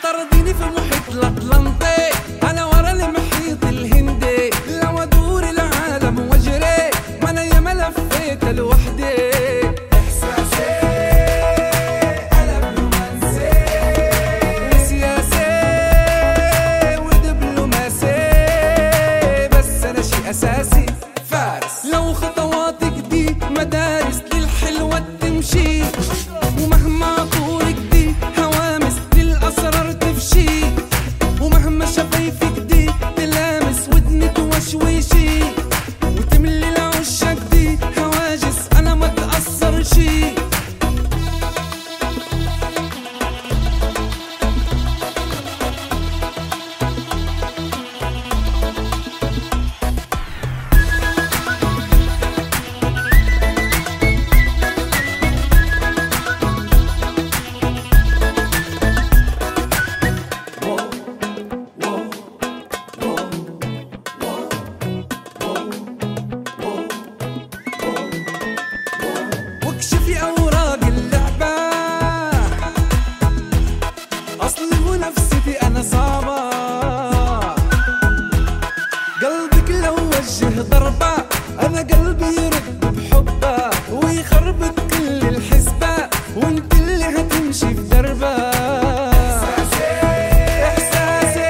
ترضيني في محيط الاطلنطي انا ورا المحيط الهندي لو ادور العالم واجري ما انا ياما لفيت لوحدي احساسي قلب رومانسي وسياسي ودبلوماسي بس انا شي اساسي فارس لو خطواتك دي مدارس للحلوة تمشي ومهما طولك دي هوامس للأسرار تفشي ومهما شفايفك دي تلامس ودني توشوشي وتملي لعشاق دي هواجس أنا ما تأثر شي واكشفي اوراق اللعبة اصلي ونفسيتي انا صعبة قلبك لو وجه ضربة انا قلبي يرد بحبه ويخربط كل الحسبة وانت اللي هتمشي في دربه احساسي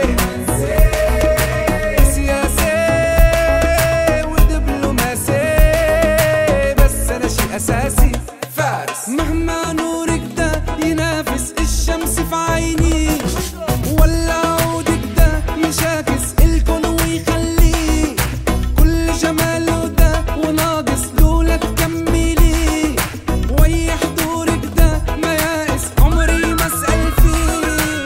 سياسي ودبلوماسي بس انا شي اساسي فارس مهما نورك ده ينافس الشمس في عيني ولا عودك ده يشاكس الكون ويخليه كل جماله ده وناقص دولة تكملي ويا حضورك ده ما يائس عمري ما اسأل فيه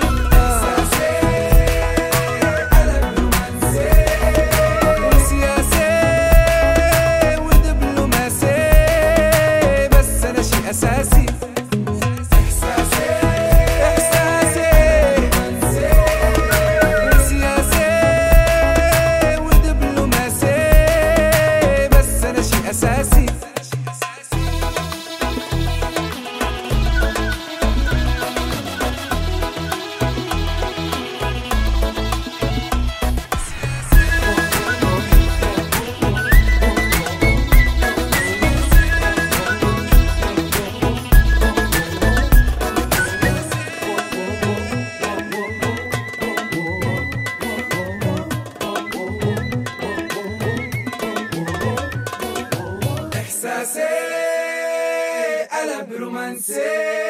وسياسي ودبلوماسي بس انا شي اساسي احساسي احساسي وسياسي ودبلوماسي بس انا شي اساسي احساسي قلب رومانسي